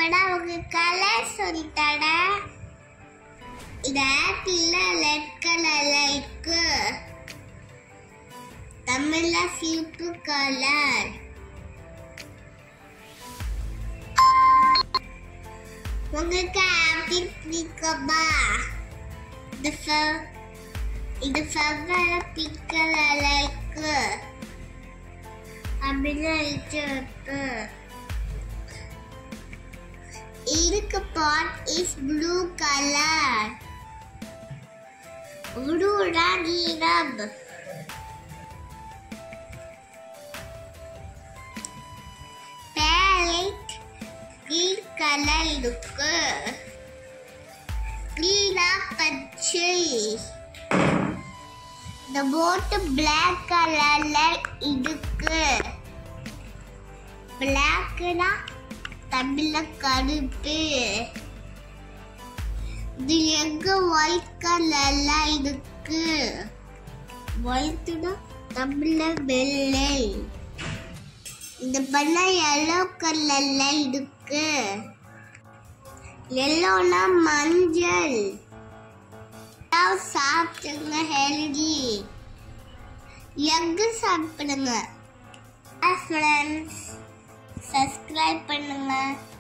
இப்படா உங்க கலர் சொல்லிட்டாடா இந்த ஆப்பிள்ல ரெட் கலர்ல இருக்கு தமிழ்ல சிவப்பு கலர் உங்களுக்கு ஆப்பிள் பிடிக்குமா இந்த ஃப- இந்த ஃபவ்வர பிங்க் கலர்ல இருக்கு அப்படின்னா இருக்கு இதுக்கு பாட் இஸ் ப்ளூ கலர் ப்ளூனா நீலம் பேரட் கிரீன் கலர் இருக்கு கிரீனா பச்சை இந்த போட்டு பிளாக் கலர்ல இருக்கு பிளாக்னா தமிழ்ல கருப்பு இது எங்க ஒயிட் கலர்ல இருக்கு ஒயிட்னா தமிழ்ல வெள்ளை இந்த பழம் எல்லோ கலர்ல இருக்கு எல்லோனா மஞ்சள் எல்லாம் சாப்பிடுங்க ஹெல்தி எக்கு சாப்பிடுங்க ஃப்ரெண்ட்ஸ் சப்ஸ்கிரைப் பண்ணுங்க